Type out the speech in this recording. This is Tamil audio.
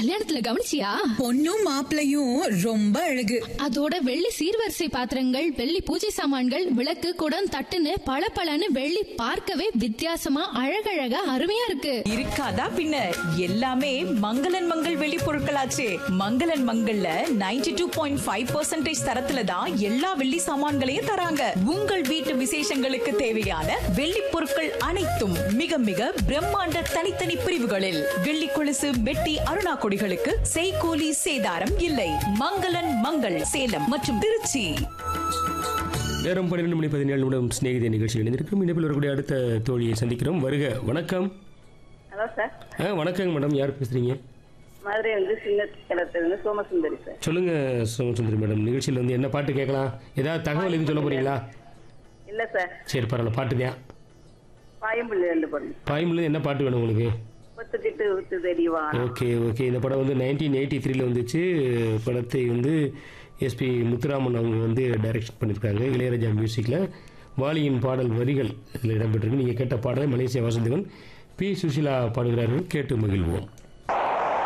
கல்யாணத்துல கவனிச்சியா பொண்ணும் மாப்பிளையும் ரொம்ப அழகு அதோட வெள்ளி சீர்வரிசை பாத்திரங்கள் வெள்ளி பூஜை சாமான்கள் விளக்கு குடம் தட்டுன்னு பளபளன்னு வெள்ளி பார்க்கவே வித்தியாசமா அழகழகா அருமையா இருக்கு இருக்காதா பின்ன எல்லாமே மங்களன் மங்கள் வெளி பொருட்களாச்சே மங்களன் மங்கள்ல 92.5% டூ பாயிண்ட் ஃபைவ் பர்சன்டேஜ் தரத்துல தான் எல்லா வெள்ளி சாமான்களையும் தராங்க உங்கள் வீட்டு விசேஷங்களுக்கு தேவையான வெள்ளி பொருட்கள் அனைத்தும் மிக மிக பிரம்மாண்ட தனித்தனி பிரிவுகளில் வெள்ளி கொலுசு வெட்டி அருணா கொடிகளுக்கு செய்கூலி சேதாரம் இல்லை மங்களன் மங்கள் சேலம் மற்றும் திருச்சி நேரம் பன்னிரெண்டு மணி பதினேழு நிமிடம் சிநேகித நிகழ்ச்சி இணைந்திருக்கும் இணைப்பில் வரக்கூடிய அடுத்த தோழியை சந்திக்கிறோம் வருக வணக்கம் ஹலோ சார் ஆ வணக்கங்க மேடம் யார் பேசுறீங்க மதுரை வந்து சின்ன கிளத்திலிருந்து சோமசுந்தரி சார் சொல்லுங்க சோமசுந்தரி மேடம் நிகழ்ச்சியில் வந்து என்ன பாட்டு கேட்கலாம் ஏதாவது தகவல் எதுவும் சொல்ல போறீங்களா இல்ல சார் சரி பரவாயில்ல பாட்டு தான் பாயம்பள்ளி ரெண்டு பொண்ணு பாயமில் என்ன பாட்டு வேணும் உங்களுக்கு ஒத்துக்கிட்டு விட்டு தெரியவான் ஓகே ஓகே இந்த படம் வந்து நைன்டீன் எயிட்டி த்ரீல வந்துச்சு படத்தை வந்து எஸ்பி முத்துராமன் அவங்க வந்து டைரக்ஷன் பண்ணியிருக்காங்க இளையராஜா மியூசிக்கில் வாலியின் பாடல் வரிகள் இதில் இடம்பெற்றிருக்கு நீங்கள் கேட்ட பாடலை மலேசியா வாசுதேவன் பி சுஷிலா பாடுகிறார்கள் கேட்டு மகிழ்வோம்